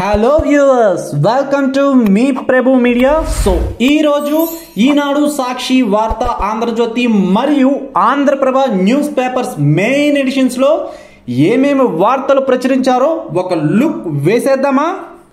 hello viewers welcome to మీ Prabhu media so ఈ రోజు ఈనాడు సాక్షి వార్త ఆంధ్రజ్యోతి మరియు Andhraprabha news papers main editions లో ఏమేమి వార్తలు ప్రచురించారో ఒక లుక్ వేసేద్దామా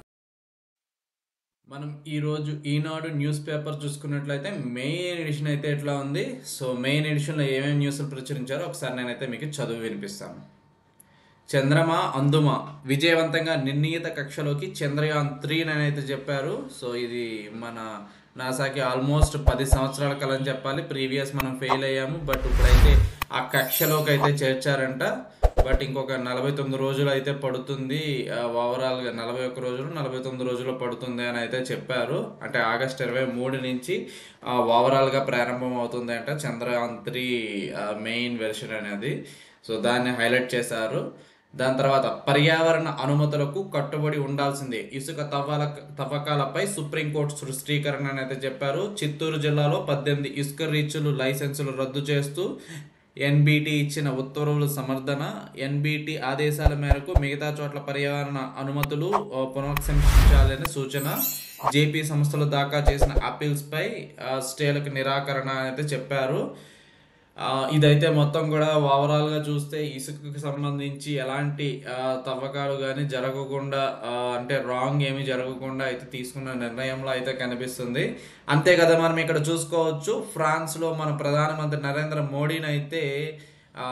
మనం ఈరోజు ఈనాడు న్యూస్ పేపర్ చూసుకున్నట్లయితే మెయిన్ ఎడిషన్ అయితే ఎట్లా ఉంది సో మెయిన్ ఎడిషన్లో ఏమేమి న్యూస్లు ప్రచురించారో ఒకసారి నేనైతే మీకు చదువు వినిపిస్తాను చంద్రమా అందుమ విజయవంతంగా నిర్ణీత కక్షలోకి చంద్రయాన్ త్రీ అని అయితే చెప్పారు సో ఇది మన నాసాకి ఆల్మోస్ట్ పది సంవత్సరాల కలని చెప్పాలి ప్రీవియస్ మనం ఫెయిల్ అయ్యాము బట్ ఇప్పుడైతే ఆ కక్షలోకి అయితే చేర్చారంట బట్ ఇంకొక నలభై తొమ్మిది రోజులు అయితే పడుతుంది ఓవరాల్గా నలభై ఒక్క రోజులు నలభై తొమ్మిది రోజులు పడుతుంది అని అయితే చెప్పారు అంటే ఆగస్ట్ ఇరవై మూడు నుంచి ఓవరాల్గా ప్రారంభం అవుతుంది అంట చంద్రయాన్ త్రీ మెయిన్ వెర్షన్ అనేది సో దాన్ని హైలైట్ చేశారు దాని తర్వాత పర్యావరణ అనుమతులకు కట్టుబడి ఉండాల్సిందే ఇసుక తవ్వాల తవ్వకాలపై సుప్రీంకోర్టు సృష్టీకరణ అని అయితే చెప్పారు చిత్తూరు జిల్లాలో పద్దెనిమిది ఇసుక రీచులు లైసెన్సులు రద్దు చేస్తూ ఎన్బిటి ఇచ్చిన ఉత్తర్వులు సమర్థన ఎన్బిటి ఆదేశాల మేరకు మిగతా చోట్ల పర్యావరణ అనుమతులు ఆ, పునఃసమీక్షించాలని సూచన జేపీ సంస్థలు దాఖా చేసిన అప్పీల్స్పై ఆ, స్టేలకు నిరాకరణ అయితే చెప్పారు ఆ, ఇదైతే మొత్తం కూడా ఓవరాల్గా చూస్తే ఇసుకకు సంబంధించి ఎలాంటి ఆ, తవ్వకాలు కానీ జరగకుండా ఆ, అంటే రాంగ్ ఏమీ జరగకుండా అయితే తీసుకున్న నిర్ణయంలో అయితే కనిపిస్తుంది అంతే కదా మనం ఇక్కడ చూసుకోవచ్చు ఫ్రాన్స్లో మన ప్రధానమంత్రి నరేంద్ర మోడీని అయితే ఆ,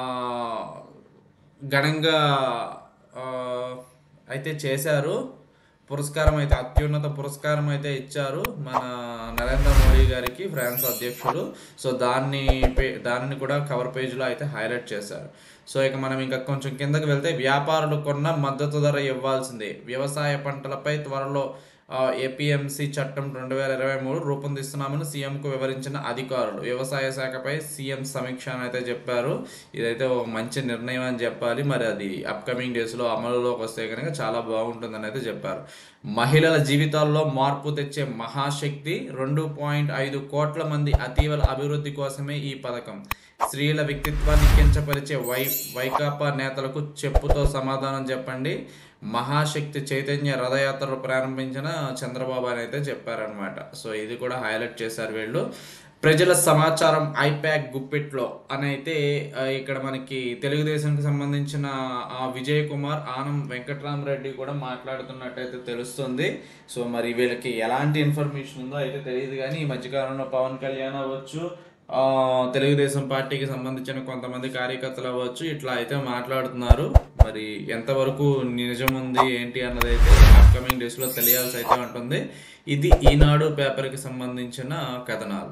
ఘనంగా ఆ, అయితే చేశారు పురస్కారం అయితే అత్యున్నత పురస్కారం అయితే ఇచ్చారు మన నరేంద్ర మోడీ గారికి ఫ్రాన్స్ అధ్యక్షుడు సో దాన్ని పే- దానిని కూడా కవర్ పేజ్లో అయితే హైలైట్ చేశారు సో ఇక మనం ఇంకా కొంచెం కిందకి వెళ్తే వ్యాపారులు కొన్న మద్దతు ధర ఇవ్వాల్సిందే వ్యవసాయ పంటలపై త్వరలో ఏపీఎంసీ చట్టం రెండు వేల ఇరవై మూడు రూపొందిస్తున్నామని సీఎంకు వివరించిన అధికారులు వ్యవసాయ శాఖపై సీఎం సమీక్ష అని అయితే చెప్పారు ఇదైతే ఒక మంచి నిర్ణయం అని చెప్పాలి మరి అది అప్కమింగ్ డేస్లో అమలులోకి వస్తే కనుక చాలా బాగుంటుందని అయితే చెప్పారు మహిళల జీవితాల్లో మార్పు తెచ్చే మహాశక్తి రెండు పాయింట్ ఐదు కోట్ల మంది అతీవల అభివృద్ధి కోసమే ఈ పథకం స్త్రీల వ్యక్తిత్వాన్ని కించపరిచే వై వైకాపా నేతలకు చెప్పుతో సమాధానం చెప్పండి మహాశక్తి చైతన్య రథయాత్రలు ప్రారంభించిన చంద్రబాబు అని అయితే చెప్పారనమాట సో ఇది కూడా హైలైట్ చేశారు వీళ్ళు ప్రజల సమాచారం ఐప్యాక్ గుప్పిట్లో అని అయితే ఆ, ఇక్కడ మనకి తెలుగుదేశంకి సంబంధించిన ఆ, విజయ్ కుమార్ ఆనం వెంకట్రామరెడ్డి కూడా మాట్లాడుతున్నట్టయితే తెలుస్తుంది సో మరి వీళ్ళకి ఎలాంటి ఇన్ఫర్మేషన్ ఉందో అయితే తెలియదు కానీ ఈ మధ్యకాలంలో పవన్ కళ్యాణ్ అవ్వచ్చు ఆ, తెలుగుదేశం పార్టీకి సంబంధించిన కొంతమంది కార్యకర్తలు అవ్వచ్చు ఇట్లా అయితే మాట్లాడుతున్నారు మరి ఎంతవరకు నిజం ఉంది ఏంటి అన్నది అయితే అప్కమింగ్ డేస్లో తెలియాల్సి అయితే ఉంటుంది ఇది ఈనాడు పేపర్కి సంబంధించిన కథనాలు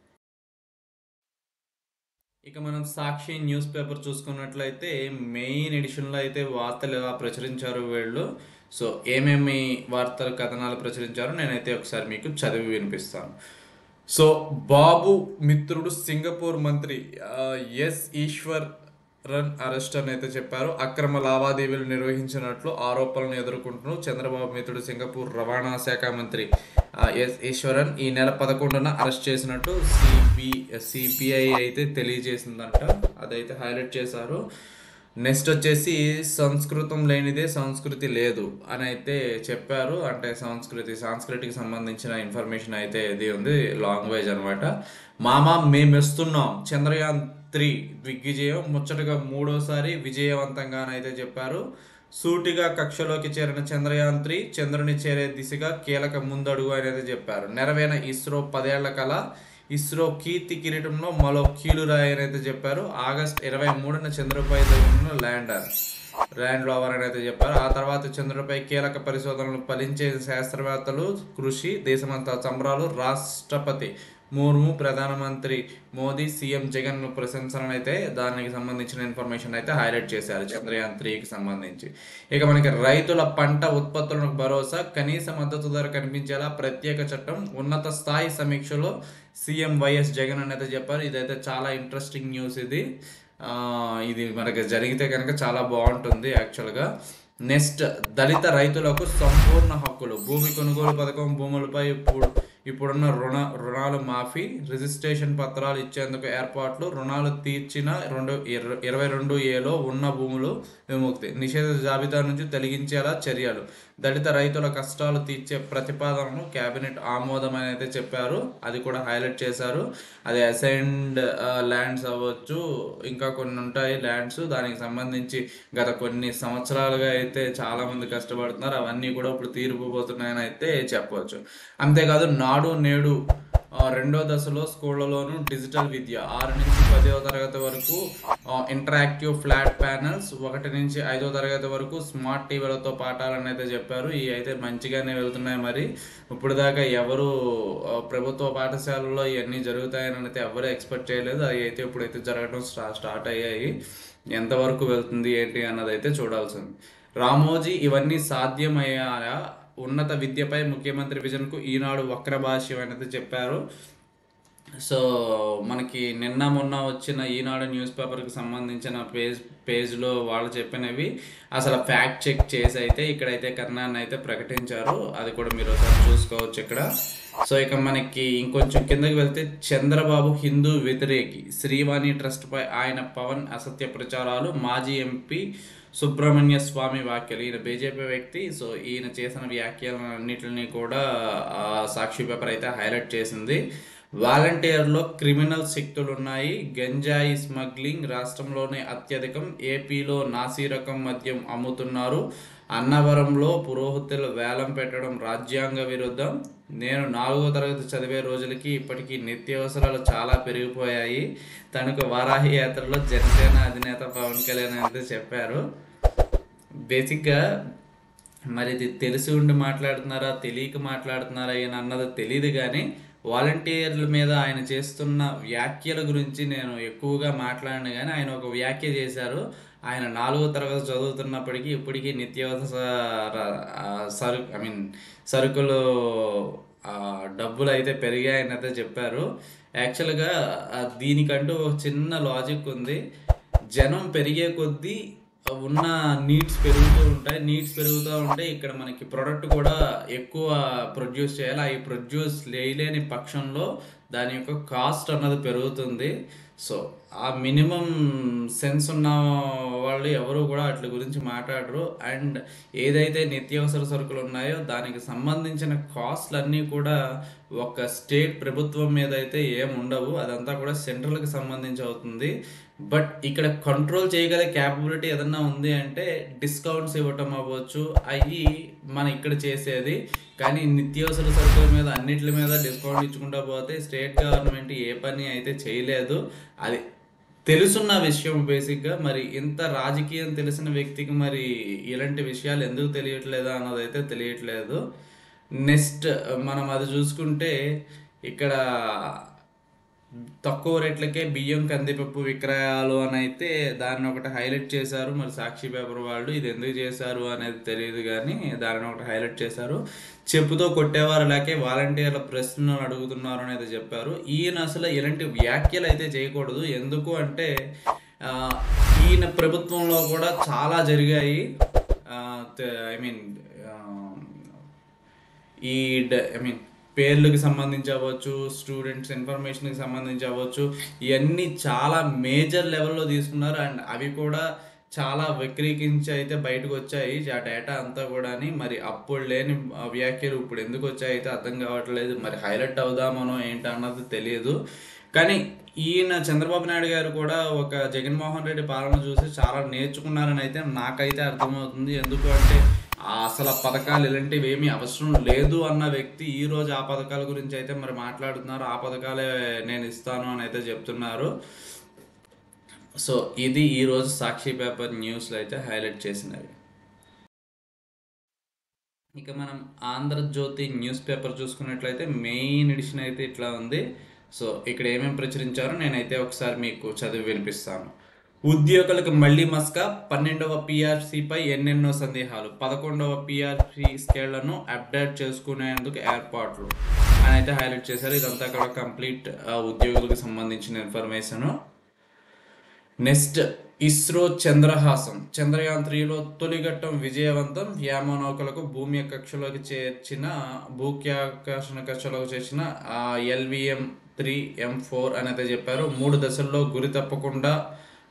ఇక మనం సాక్షి న్యూస్ పేపర్ చూసుకున్నట్లయితే మెయిన్ ఎడిషన్లో అయితే వార్తలు ఎలా ప్రచురించారు వీళ్ళు సో ఏమేమి వార్తలు కథనాలు ప్రచురించారో నేనైతే ఒకసారి మీకు చదివి వినిపిస్తాను సో బాబు మిత్రుడు సింగపూర్ మంత్రి ఆ, ఎస్ ఈశ్వర్ రన్ అరెస్ట్ అని అయితే చెప్పారు అక్రమ లావాదేవీలు నిర్వహించినట్లు ఆరోపణలు ఎదుర్కొంటున్న చంద్రబాబు మిత్రుడు సింగపూర్ రవాణా శాఖ మంత్రి ఆ, ఎస్ ఈశ్వరన్ ఈ నెల పదకొండున అరెస్ట్ చేసినట్టు సిబి సిపిఐ అయితే తెలియజేసిందంట అదైతే హైలైట్ చేశారు నెక్స్ట్ వచ్చేసి సంస్కృతం లేనిదే సంస్కృతి లేదు అని అయితే చెప్పారు అంటే సంస్కృతి సంస్కృతికి సంబంధించిన ఇన్ఫర్మేషన్ అయితే ఇది ఉంది లాంగ్వేజ్ అనమాట మామ మేము ఇస్తున్నాం చంద్రయాన్ త్రీ దిగ్విజయం ముచ్చటగా మూడోసారి విజయవంతంగానైతే చెప్పారు సూటిగా కక్షలోకి చేరిన చంద్రయాన్ త్రీ చంద్రుని చేరే దిశగా కీలక ముందడుగు అనేది చెప్పారు నెరవేన ఇస్రో పదేళ్ల కల ఇస్రో కీర్తి కిరీటంలో మరో కీలురాయి అని అయితే చెప్పారు ఆగస్ట్ ఇరవై మూడున చంద్రుపై దిగిన ల్యాండర్ ల్యాండ్ రోవర్ అని అయితే చెప్పారు ఆ తర్వాత చంద్రుడిపై కీలక పరిశోధనలు ఫలించే శాస్త్రవేత్తలు కృషి దేశమంతా సంబరాలు రాష్ట్రపతి ముర్ము ప్రధానమంత్రి మోదీ సీఎం జగన్ ప్రశంసలను అయితే దానికి సంబంధించిన ఇన్ఫర్మేషన్ అయితే హైలైట్ చేశారు చంద్రయాన్ త్రీకి సంబంధించి ఇక మనకి రైతుల పంట ఉత్పత్తులకు భరోసా కనీస మద్దతు ధర కనిపించేలా ప్రత్యేక చట్టం ఉన్నత స్థాయి సమీక్షలో సీఎం వైఎస్ జగన్ అని అయితే చెప్పారు ఇదైతే చాలా ఇంట్రెస్టింగ్ న్యూస్ ఇది ఆ, ఇది మనకి జరిగితే కనుక చాలా బాగుంటుంది యాక్చువల్గా నెక్స్ట్ దళిత రైతులకు సంపూర్ణ హక్కులు భూమి కొనుగోలు పథకం భూములపై ఇప్పుడు ఇప్పుడున్న రుణ రుణాలు మాఫీ రిజిస్ట్రేషన్ పత్రాలు ఇచ్చేందుకు ఏర్పాట్లు రుణాలు తీర్చిన రెండు ఇర- ఇరవై రెండు ఏలో ఉన్న భూములు విముక్తి నిషేధ జాబితా నుంచి తొలగించేలా చర్యలు దళిత రైతుల కష్టాలు తీర్చే ప్రతిపాదనను కేబినెట్ ఆమోదం అని అయితే చెప్పారు అది కూడా హైలైట్ చేశారు అది అసైన్డ్ ల్యాండ్స్ అవ్వచ్చు ఇంకా కొన్ని ఉంటాయి ల్యాండ్స్ దానికి సంబంధించి గత కొన్ని సంవత్సరాలుగా అయితే చాలా మంది కష్టపడుతున్నారు అవన్నీ కూడా ఇప్పుడు తీరిపోతున్నాయని అయితే చెప్పవచ్చు అంతేకాదు నాడు నేడు ఆ, రెండో దశలో స్కూళ్ళలోను డిజిటల్ విద్య ఆరు నుంచి పదవ తరగతి వరకు ఇంటరాక్టివ్ ఫ్లాట్ ప్యానల్స్ ఒకటి నుంచి ఐదో తరగతి వరకు స్మార్ట్ టీవీలతో పాఠాలని అయితే చెప్పారు ఇవి అయితే మంచిగానే వెళ్తున్నాయి మరి ఇప్పుడు దాకా ఎవరు ఆ, ప్రభుత్వ పాఠశాలలో ఇవన్నీ జరుగుతాయని అయితే ఎవరు ఎక్స్పెక్ట్ చేయలేదు అవి అయితే ఇప్పుడైతే జరగడం స్టా స్టార్ట్ అయ్యాయి ఎంతవరకు వెళ్తుంది ఏంటి అన్నది అయితే చూడాల్సింది రామోజీ ఇవన్నీ సాధ్యమయ్యాయా ఉన్నత విద్యపై ముఖ్యమంత్రి విజన్కు ఈనాడు వక్ర భాష్యం అనేది చెప్పారు సో మనకి నిన్న మొన్న వచ్చిన ఈనాడు న్యూస్ పేపర్కి సంబంధించిన పేజ్ పేజ్లో వాళ్ళు చెప్పినవి అసలు ఫ్యాక్ట్ చెక్ చేసి అయితే ఇక్కడైతే కర్ణాన్ని అయితే ప్రకటించారు అది కూడా మీరు ఒకసారి చూసుకోవచ్చు ఇక్కడ సో ఇక మనకి ఇంకొంచెం కిందకి వెళ్తే చంద్రబాబు హిందూ వ్యతిరేకి శ్రీవాణి ట్రస్ట్ పై ఆయన పవన్ అసత్య ప్రచారాలు మాజీ ఎంపీ సుబ్రహ్మణ్య స్వామి వ్యాఖ్యలు ఈయన బీజేపీ వ్యక్తి సో ఈయన చేసిన వ్యాఖ్యలన్నింటినీ కూడా ఆ, సాక్షి పేపర్ అయితే హైలైట్ చేసింది వాలంటీర్లో క్రిమినల్ శక్తులు ఉన్నాయి గంజాయి స్మగ్లింగ్ రాష్ట్రంలోనే అత్యధికం ఏపీలో నాసిరకం మద్యం అమ్ముతున్నారు అన్నవరంలో పురోహితులు వేలం పెట్టడం రాజ్యాంగ విరుద్ధం నేను నాలుగో తరగతి చదివే రోజులకి ఇప్పటికీ నిత్యావసరాలు చాలా పెరిగిపోయాయి తనకు వారాహి యాత్రలో జనసేన అధినేత పవన్ కళ్యాణ్ అయితే చెప్పారు బేసిక్గా మరి ఇది తెలిసి ఉండి మాట్లాడుతున్నారా తెలియక మాట్లాడుతున్నారా ఈయన అన్నది తెలియదు కానీ వాలంటీర్ల మీద ఆయన చేస్తున్న వ్యాఖ్యల గురించి నేను ఎక్కువగా మాట్లాడిన కానీ ఆయన ఒక వ్యాఖ్య చేశారు ఆయన నాలుగో తరగతి చదువుతున్నప్పటికీ ఇప్పటికీ నిత్యావసర ఆ, సరు ఐ మీన్ సరుకులు ఆ, డబ్బులు అయితే పెరిగాయని అయితే చెప్పారు యాక్చువల్గా ఆ, దీనికంటూ ఒక చిన్న లాజిక్ ఉంది జనం పెరిగే కొద్దీ ఉన్న నీడ్స్ పెరుగుతూ ఉంటాయి నీడ్స్ పెరుగుతూ ఉంటే ఇక్కడ మనకి ప్రొడక్ట్ కూడా ఎక్కువ ప్రొడ్యూస్ చేయాలి అవి ప్రొడ్యూస్ చేయలేని పక్షంలో దాని యొక్క కాస్ట్ అన్నది పెరుగుతుంది సో ఆ మినిమం సెన్స్ ఉన్న వాళ్ళు ఎవరు కూడా అట్ల గురించి మాట్లాడరు అండ్ ఏదైతే నిత్యావసర సరుకులు ఉన్నాయో దానికి సంబంధించిన కాస్ట్లన్నీ కూడా ఒక స్టేట్ ప్రభుత్వం మీద అయితే ఏం ఉండవు అదంతా కూడా సెంట్రల్కి సంబంధించి అవుతుంది బట్ ఇక్కడ కంట్రోల్ చేయగల క్యాపబిలిటీ ఏదన్నా ఉంది అంటే డిస్కౌంట్స్ ఇవ్వటం అవ్వచ్చు అవి మన ఇక్కడ చేసేది కానీ నిత్యావసర సరుకుల మీద అన్నిటి మీద డిస్కౌంట్ ఇచ్చుకుంటా పోతే స్టేట్ గవర్నమెంట్ ఏ పని అయితే చేయలేదు అది తెలుసున్న విషయం బేసిక్గా మరి ఇంత రాజకీయం తెలిసిన వ్యక్తికి మరి ఇలాంటి విషయాలు ఎందుకు తెలియట్లేదా అన్నదైతే తెలియట్లేదు నెక్స్ట్ మనం అది చూసుకుంటే ఇక్కడ తక్కువ రేట్లకే బియ్యం కందిపప్పు విక్రయాలు అని అయితే దాన్ని ఒకటి హైలైట్ చేశారు మరి సాక్షి పేపర్ వాళ్ళు ఇది ఎందుకు చేశారు అనేది తెలియదు కానీ దానిని ఒకటి హైలైట్ చేశారు చెప్పుతో కొట్టేవారు లేకే వాలంటీర్ల ప్రశ్నలు అడుగుతున్నారు అనేది చెప్పారు ఈయన అసలు ఇలాంటి వ్యాఖ్యలు అయితే చేయకూడదు ఎందుకు అంటే ఆ, ఈయన ప్రభుత్వంలో కూడా చాలా జరిగాయి ఐ మీన్ ఈ ఐ మీన్ పేర్లకు సంబంధించి అవ్వచ్చు స్టూడెంట్స్ ఇన్ఫర్మేషన్కి సంబంధించి అవ్వచ్చు ఇవన్నీ చాలా మేజర్ లెవెల్లో తీసుకున్నారు అండ్ అవి కూడా చాలా వక్రీకరించి అయితే బయటకు వచ్చాయి ఆ డేటా అంతా కూడా మరి అప్పుడు లేని ఆ వ్యాఖ్యలు ఇప్పుడు ఎందుకు వచ్చాయి అయితే అర్థం కావట్లేదు మరి హైలైట్ అవుదామనో ఏంటి అన్నది తెలియదు కానీ ఈయన చంద్రబాబు నాయుడు గారు కూడా ఒక జగన్మోహన్ రెడ్డి పాలన చూసి చాలా నేర్చుకున్నారని అయితే నాకైతే అర్థమవుతుంది ఎందుకు అంటే ఆ అసలు ఆ పథకాలు ఇలాంటివి ఏమీ అవసరం లేదు అన్న వ్యక్తి ఈ రోజు ఆ పథకాల గురించి అయితే మరి మాట్లాడుతున్నారు ఆ పథకాలే నేను ఇస్తాను అని అయితే చెప్తున్నారు సో ఇది ఈ రోజు సాక్షి పేపర్ న్యూస్లో అయితే హైలైట్ చేసినవి ఇక మనం ఆంధ్రజ్యోతి న్యూస్ పేపర్ చూసుకున్నట్లయితే మెయిన్ ఎడిషన్ అయితే ఇట్లా ఉంది సో ఇక్కడ ఏమేమి ప్రచురించారో నేనైతే ఒకసారి మీకు చదివి వినిపిస్తాను ఉద్యోగులకు మళ్ళీ మస్క పన్నెండవ పిఆర్సీపై ఎన్నెన్నో సందేహాలు పదకొండవ పిఆర్సీ స్కేళ్లను అప్డేట్ చేసుకునేందుకు ఏర్పాట్లు అని అయితే హైలైట్ చేశారు ఇదంతా కూడా కంప్లీట్ ఉద్యోగులకు సంబంధించిన ఇన్ఫర్మేషన్ నెక్స్ట్ ఇస్రో చంద్రహాసం చంద్రయాన్ త్రీలో తొలిఘట్టం విజయవంతం వ్యామనౌకలకు భూమి కక్షలోకి చేర్చిన భూక్యాకర్షణ కక్షలోకి చేర్చిన ఎల్విఎం త్రీ ఎం ఫోర్ అని అయితే చెప్పారు మూడు దశల్లో గురి తప్పకుండా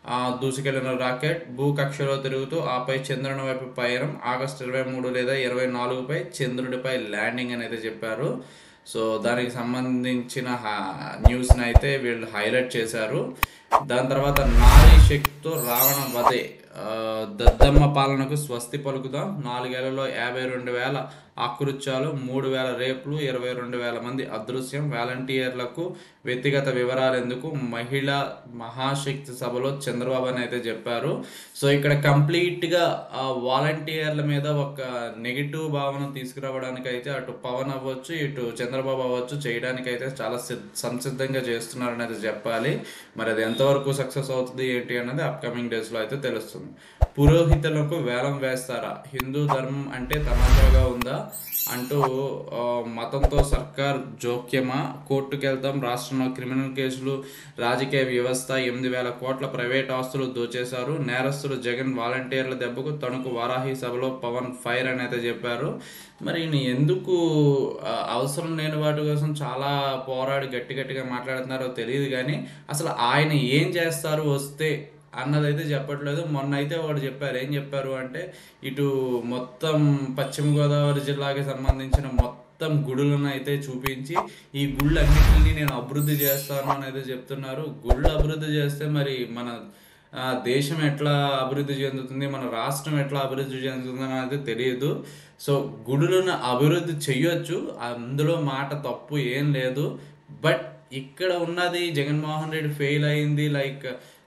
ఆ, దూసుకెళ్లిన రాకెట్ భూకక్షలో తిరుగుతూ ఆపై చంద్రుని వైపు పయనం ఆగస్టు ఇరవై మూడు లేదా ఇరవై నాలుగుపై చంద్రుడిపై ల్యాండింగ్ అని అయితే చెప్పారు సో దానికి సంబంధించిన హా- న్యూస్ని అయితే వీళ్ళు హైలైట్ చేశారు దాని తర్వాత నారీ శక్తితో రావణ వధే ఆ, దద్దమ్మ పాలనకు స్వస్తి పలుకుదాం నాలుగేళ్లలో యాభై రెండు వేల ఆకృత్యాలు మూడు వేల రేపులు ఇరవై రెండు వేల మంది అదృశ్యం వాలంటీర్లకు వ్యక్తిగత వివరాలు ఎందుకు మహిళా మహాశక్తి సభలో చంద్రబాబు అని అయితే చెప్పారు సో ఇక్కడ కంప్లీట్గా ఆ వాలంటీర్ల మీద ఒక నెగిటివ్ భావన తీసుకురావడానికి అయితే అటు పవన్ అవ్వచ్చు ఇటు చంద్రబాబు అవ్వచ్చు చేయడానికి అయితే చాలా సిద్- సంసిద్ధంగా చేస్తున్నారని అయితే చెప్పాలి మరి అది ఎంతవరకు సక్సెస్ అవుతుంది ఏంటి అన్నది అప్కమింగ్ డేస్లో అయితే తెలుస్తుంది పురోహితులకు వేలం వేస్తారా హిందూ ధర్మం అంటే తమాషాగా ఉందా అంటూ ఆ, మతంతో సర్కార్ జోక్యమా కోర్టుకు వెళ్తాం రాష్ట్రంలో క్రిమినల్ కేసులు రాజకీయ వ్యవస్థ ఎనిమిది వేల కోట్ల ప్రైవేట్ ఆస్తులు దోచేశారు నేరస్తులు జగన్ వాలంటీర్ల దెబ్బకు తణుకు వారాహి సభలో పవన్ ఫైర్ అని అయితే చెప్పారు మరి ఈయన ఎందుకు ఆ, అవసరం లేని వాటి కోసం చాలా పోరాడి గట్టి గట్టిగా మాట్లాడుతున్నారో తెలియదు కానీ అసలు ఆయన ఏం చేస్తారు వస్తే అన్నదైతే చెప్పట్లేదు మొన్న అయితే వాడు చెప్పారు ఏం చెప్పారు అంటే ఇటు మొత్తం పశ్చిమ గోదావరి జిల్లాకి సంబంధించిన మొత్తం గుడులను అయితే చూపించి ఈ గుళ్ళన్నింటినీ నేను అభివృద్ధి చేస్తాను అని అయితే చెప్తున్నారు గుళ్ళు అభివృద్ధి చేస్తే మరి మన ఆ, దేశం ఎట్లా అభివృద్ధి చెందుతుంది మన రాష్ట్రం ఎట్లా అభివృద్ధి చెందుతుంది అనేది తెలియదు సో గుడులను అభివృద్ధి చెయ్యొచ్చు అందులో మాట తప్పు ఏం లేదు బట్ ఇక్కడ ఉన్నది జగన్మోహన్ రెడ్డి ఫెయిల్ అయింది లైక్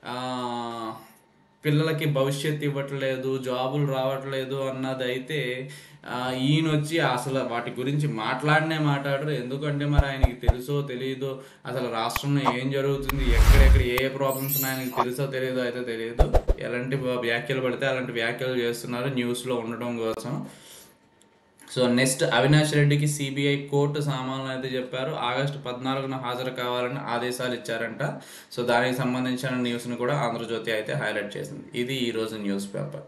పిల్లలకి భవిష్యత్తు ఇవ్వట్లేదు జాబులు రావట్లేదు అన్నది అయితే ఆ, ఈయన వచ్చి అసలు వాటి గురించి మాట్లాడనే మాట్లాడరు ఎందుకంటే మరి ఆయనకి తెలుసో తెలియదో అసలు రాష్ట్రంలో ఏం జరుగుతుంది ఎక్కడెక్కడ ఏ ఏ ప్రాబ్లమ్స్ ఆయనకి తెలుసో తెలియదో అయితే తెలియదు ఎలాంటి వ్యాఖ్యలు పడితే అలాంటి వ్యాఖ్యలు చేస్తున్నారు న్యూస్లో ఉండడం కోసం సో నెక్స్ట్ అవినాష్ రెడ్డికి సిబిఐ కోర్టు సామాన్లు అయితే చెప్పారు ఆగస్టు పద్నాలుగున హాజరు కావాలని ఆదేశాలు ఇచ్చారంట సో దానికి సంబంధించిన న్యూస్ను కూడా ఆంధ్రజ్యోతి అయితే హైలైట్ చేసింది ఇది ఈరోజు న్యూస్ పేపర్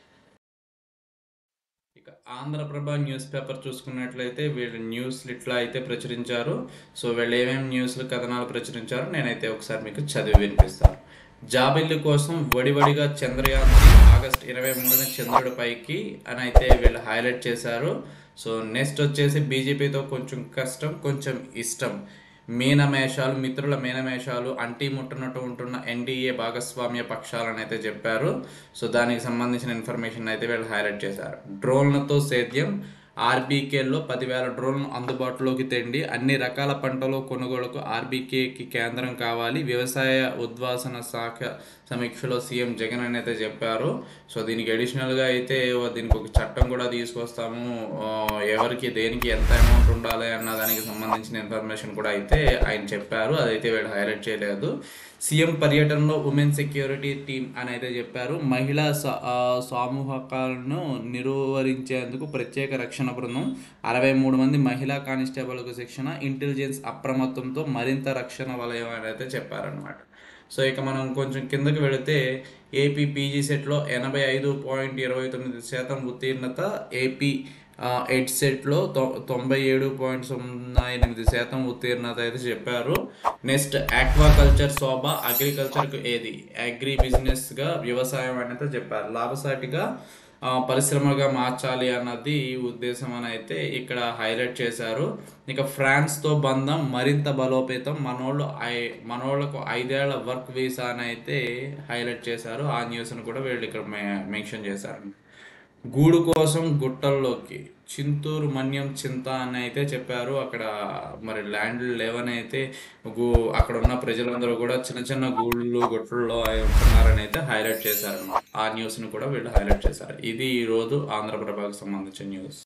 ఇక ఆంధ్రప్రభ న్యూస్ పేపర్ చూసుకున్నట్లయితే వీళ్ళు న్యూస్లు ఇట్లా అయితే ప్రచురించారు సో వీళ్ళు ఏమేమి న్యూస్లు కథనాలు ప్రచురించారో నేనైతే ఒకసారి మీకు చదివి వినిపిస్తాను జాబిల్లి కోసం వడివడిగా చంద్రయాన్ ఆగస్ట్ ఇరవై మూడున చంద్రుడి పైకి అని అయితే వీళ్ళు హైలైట్ చేశారు సో నెక్స్ట్ వచ్చేసి బీజేపీతో కొంచెం కష్టం కొంచెం ఇష్టం మీనమేషాలు మిత్రుల మీనమేషాలు అంటీ ముట్టనట్టు ఉంటున్న ఎన్డీఏ భాగస్వామ్య పక్షాలని అయితే చెప్పారు సో దానికి సంబంధించిన ఇన్ఫర్మేషన్ అయితే వీళ్ళు హైలైట్ చేశారు డ్రోన్లతో సేద్యం ఆర్బీకేలో పదివేల డ్రోన్లు అందుబాటులోకి తెండి అన్ని రకాల పంటల కొనుగోలుకు ఆర్బీకేకి కేంద్రం కావాలి వ్యవసాయ ఉద్వాసన శాఖ సమీక్షలో సీఎం జగన్ అని అయితే చెప్పారు సో దీనికి అడిషనల్గా అయితే దీనికి ఒక చట్టం కూడా తీసుకొస్తాము ఆ, ఎవరికి దేనికి ఎంత అమౌంట్ ఉండాలి అన్న దానికి సంబంధించిన ఇన్ఫర్మేషన్ కూడా అయితే ఆయన చెప్పారు అదైతే వీళ్ళు హైలైట్ చేయలేదు సీఎం పర్యటనలో ఉమెన్ సెక్యూరిటీ టీం అని అయితే చెప్పారు మహిళా స- ఆ, సమూహకాలను నిరువరించేందుకు ప్రత్యేక రక్షణ బృందం అరవై మూడు మంది మహిళా కానిస్టేబుల్కు శిక్షణ ఇంటెలిజెన్స్ అప్రమత్తంతో మరింత రక్షణ వలయం అని అయితే చెప్పారనమాట సో ఇక మనం కొంచెం కిందకి వెళితే ఏపీ పీజీ సెట్లో ఎనభై ఐదు పాయింట్ ఇరవై తొమ్మిది శాతం ఉత్తీర్ణత ఏపీ ఎయిట్ సెట్లో తొ తొంభై ఏడు పాయింట్ సున్నా ఎనిమిది శాతం ఉత్తీర్ణత అయితే చెప్పారు నెక్స్ట్ ఆక్వాకల్చర్ శోభ అగ్రికల్చర్కు ఏది అగ్రి బిజినెస్గా వ్యవసాయం అనేది చెప్పారు లాభసాటిగా ఆ, పరిశ్రమగా మార్చాలి అన్నది ఉద్దేశం అని అయితే ఇక్కడ హైలైట్ చేశారు ఇక ఫ్రాన్స్తో బంధం మరింత బలోపేతం మనోళ్ళు ఐ మనోళ్ళకు ఐదేళ్ల వర్క్ వీసా అని అయితే హైలైట్ చేశారు ఆ న్యూస్ను కూడా వీళ్ళు ఇక్కడ మె- మెన్షన్ చేశారు గూడు కోసం గుట్టల్లోకి చింతూరు మన్యం చింత అని అయితే చెప్పారు అక్కడ మరి ల్యాండ్ లేవని అయితే గూ అక్కడ ఉన్న ప్రజలందరూ కూడా చిన్న చిన్న గూళ్ళు గుట్టల్లో ఉంటున్నారని అయితే హైలైట్ చేశారు ఆ న్యూస్ని కూడా వీళ్ళు హైలైట్ చేశారు ఇది ఈ రోజు ఆంధ్రప్రభకు సంబంధించిన న్యూస్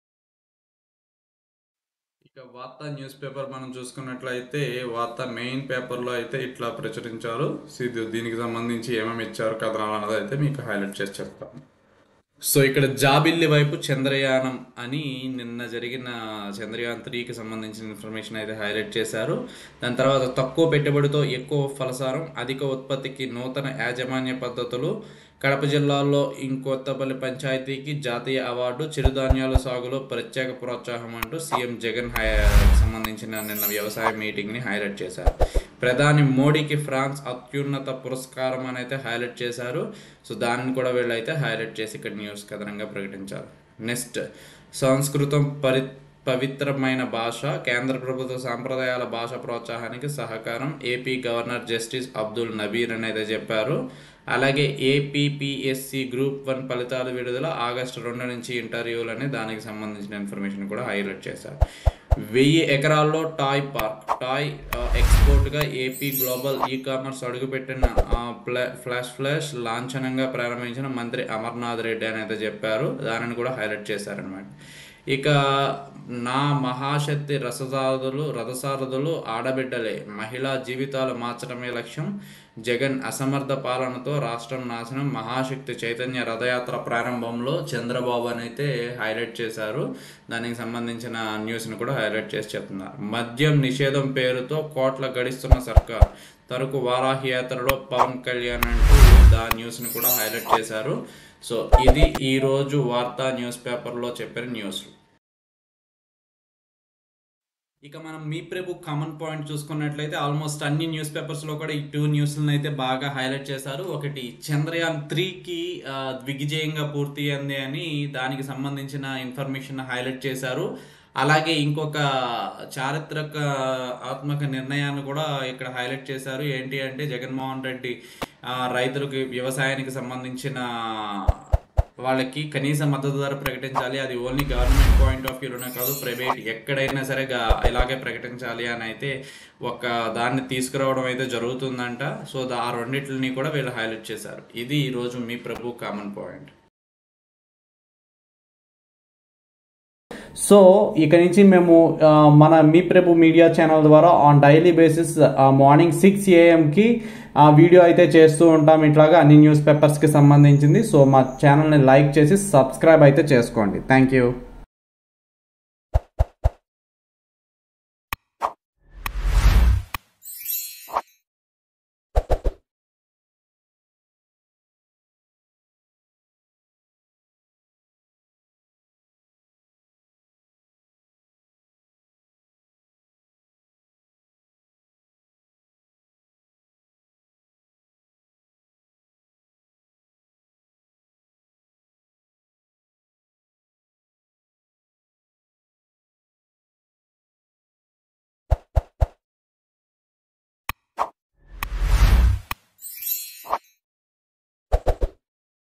ఇక వార్తా న్యూస్ పేపర్ మనం చూసుకున్నట్లయితే వార్త మెయిన్ పేపర్లో అయితే ఇట్లా ప్రచురించారు సో ఇది దీనికి సంబంధించి ఏమేమి ఇచ్చారు కథనాలు అన్నది అయితే మీకు హైలైట్ చేసి చెప్తాను సో ఇక్కడ జాబిల్లి వైపు చంద్రయానం అని నిన్న జరిగిన చంద్రయాన్ త్రీకి సంబంధించిన ఇన్ఫర్మేషన్ అయితే హైలైట్ చేశారు దాని తర్వాత తక్కువ పెట్టుబడితో ఎక్కువ ఫలసారం అధిక ఉత్పత్తికి నూతన యాజమాన్య పద్ధతులు కడప జిల్లాలో ఇంకొత్తపల్లి పంచాయతీకి జాతీయ అవార్డు చిరుధాన్యాల సాగులో ప్రత్యేక ప్రోత్సాహం అంటూ సీఎం జగన్ హై సంబంధించిన నిన్న వ్యవసాయ మీటింగ్ని హైలైట్ చేశారు ప్రధాని మోడీకి ఫ్రాన్స్ అత్యున్నత పురస్కారం అని అయితే హైలైట్ చేశారు సో దానిని కూడా వీళ్ళు అయితే హైలైట్ చేసి ఇక్కడ న్యూస్ కథనంగా ప్రకటించారు నెక్స్ట్ సంస్కృతం పరి పవిత్రమైన భాష కేంద్ర ప్రభుత్వ సాంప్రదాయాల భాష ప్రోత్సాహానికి సహకారం AP governor justice Abdul Nabeer అని అయితే చెప్పారు అలాగే ఏపీపీఎస్సి గ్రూప్ వన్ ఫలితాలు విడుదల ఆగస్టు రెండు నుంచి ఇంటర్వ్యూలు అని దానికి సంబంధించిన ఇన్ఫర్మేషన్ కూడా హైలైట్ చేశారు వెయ్యి ఎకరాల్లో టాయ్ పార్క్ టాయ్ ఆ, ఎక్స్పోర్ట్గా ఏపీ గ్లోబల్ ఈ కామర్స్ అడుగుపెట్టిన ఆ, ప్లా ఫ్లాష్ ఫ్లాష్ లాంఛనంగా ప్రారంభించిన మంత్రి అమర్నాథ్ రెడ్డి అని అయితే చెప్పారు దానిని కూడా హైలైట్ చేశారనమాట ఇక నా మహాశక్తి రససారథులు రథసారథులు ఆడబిడ్డలే మహిళా జీవితాలు మార్చడమే లక్ష్యం జగన్ అసమర్థ పాలనతో రాష్ట్రం నాశనం మహాశక్తి చైతన్య రథయాత్ర ప్రారంభంలో చంద్రబాబు అని అయితే హైలైట్ చేశారు దానికి సంబంధించిన న్యూస్ని కూడా హైలైట్ చేసి చెప్తున్నారు మద్యం నిషేధం పేరుతో కోట్ల గడిస్తున్న సర్కార్ తరకు వారాహి యాత్రలో పవన్ కళ్యాణ్ అంటూ దా న్యూస్ని కూడా హైలైట్ చేశారు సో ఇది ఈ రోజు వార్తా న్యూస్ పేపర్లో చెప్పిన న్యూస్ ఇక మనం మీ ప్రభు కామన్ పాయింట్ చూసుకున్నట్లయితే ఆల్మోస్ట్ అన్ని న్యూస్ పేపర్స్లో కూడా ఈ టూ న్యూస్లను అయితే బాగా హైలైట్ చేశారు ఒకటి చంద్రయాన్ త్రీకి దిగ్విజయంగా పూర్తి అయింది అని దానికి సంబంధించిన ఇన్ఫర్మేషన్ హైలైట్ చేశారు అలాగే ఇంకొక చారిత్రక ఆత్మక నిర్ణయాన్ని కూడా ఇక్కడ హైలైట్ చేశారు ఏంటి అంటే జగన్మోహన్ రెడ్డి ఆ, రైతులకు వ్యవసాయానికి సంబంధించిన వాళ్ళకి కనీస మద్దతు ధర ప్రకటించాలి అది ఓన్లీ గవర్నమెంట్ పాయింట్ ఆఫ్ వ్యూలోనే కాదు ప్రైవేట్ ఎక్కడైనా సరే గా- ఇలాగే ప్రకటించాలి అని అయితే ఒక దాన్ని తీసుకురావడం అయితే జరుగుతుందంట సో దా- ఆ రెండింటిని కూడా వీళ్ళు హైలైట్ చేశారు ఇది ఈరోజు మీ ప్రభు కామన్ పాయింట్ సో ఇక నుంచి మేము ఆ, మన మీ ప్రభు మీడియా ఛానల్ ద్వారా on daily basis morning six ఏఎంకి ఆ వీడియో అయితే చేస్తూ ఉంటాం ఇట్లాగా అన్ని న్యూస్ పేపర్స్కి సంబంధించింది సో మా ఛానల్ని లైక్ చేసి సబ్స్క్రైబ్ అయితే చేసుకోండి థ్యాంక్ యూ